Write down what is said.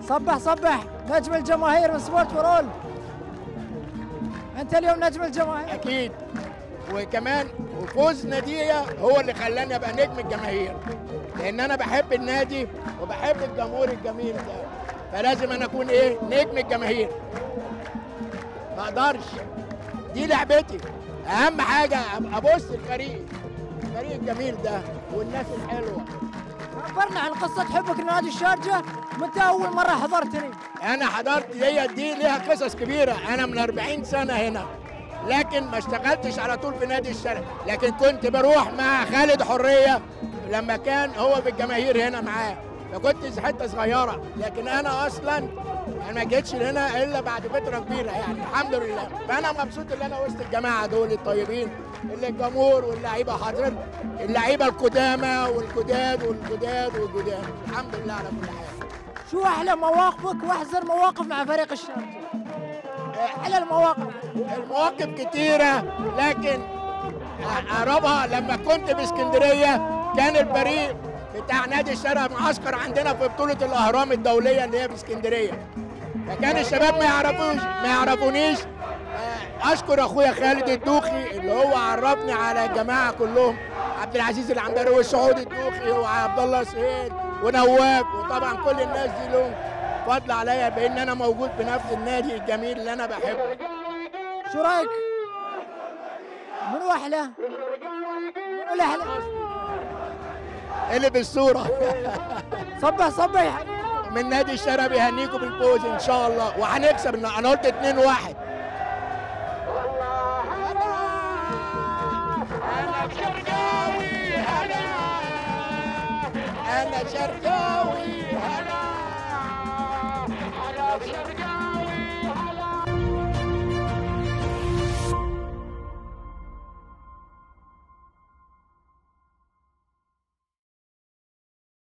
صبح صبح نجم الجماهير من سبورت ورول انت اليوم نجم الجماهير اكيد وكمان وفوز ناديه هو اللي خلاني ابقى نجم الجماهير لان انا بحب النادي وبحب الجمهور الجميل ده فلازم انا اكون ايه نجم الجماهير ما اقدرش دي لعبتي اهم حاجه ابص الفريق الفريق الجميل ده والناس الحلوه خبرنا عن قصة حبك لنادي الشارجة متى أول مرة حضرتني انا حضرت دي دي ليها قصص كبيره انا من 40 سنه هنا لكن ما اشتغلتش على طول في نادي الشرق لكن كنت بروح مع خالد حريه لما كان هو بالجماهير هنا معاه فكنت حته صغيره لكن انا اصلا انا ما جيتش هنا الا بعد فتره كبيره يعني الحمد لله فانا مبسوط ان انا وسط الجماعه دول الطيبين اللي الجمهور واللعيبه حاضرين اللعيبه القدامى والجداد والجداد والجداد الحمد لله على كل حال شو أحلى مواقفك وأحزن مواقف مع فريق الشارجة على المواقف المواقف كتيرة لكن أقربها لما كنت في اسكندرية كان الفريق بتاع نادي الشرق معسكر عندنا في بطولة الأهرام الدولية اللي هي في اسكندرية فكان الشباب ما يعرفوش ما يعرفونيش آه، أشكر أخويا خالد الدوخي اللي هو عرفني على الجماعة كلهم عبد العزيز العنبري والسعود الدوخي وعبد الله سهيل ونواف وطبعا كل الناس دي لهم فضل عليا بان انا موجود في نفس النادي الجميل اللي انا بحبه شو رأيك؟ منو أحلى؟ منو الأحلى؟ اللي بالصوره صبح صبح يا حبيبي. من نادي الشرق بيهنيكم بالفوز ان شاء الله وهنكسب انا قلت 2 1 انا شرقاوي هلا انا شرقاوي هلا انا شرقاوي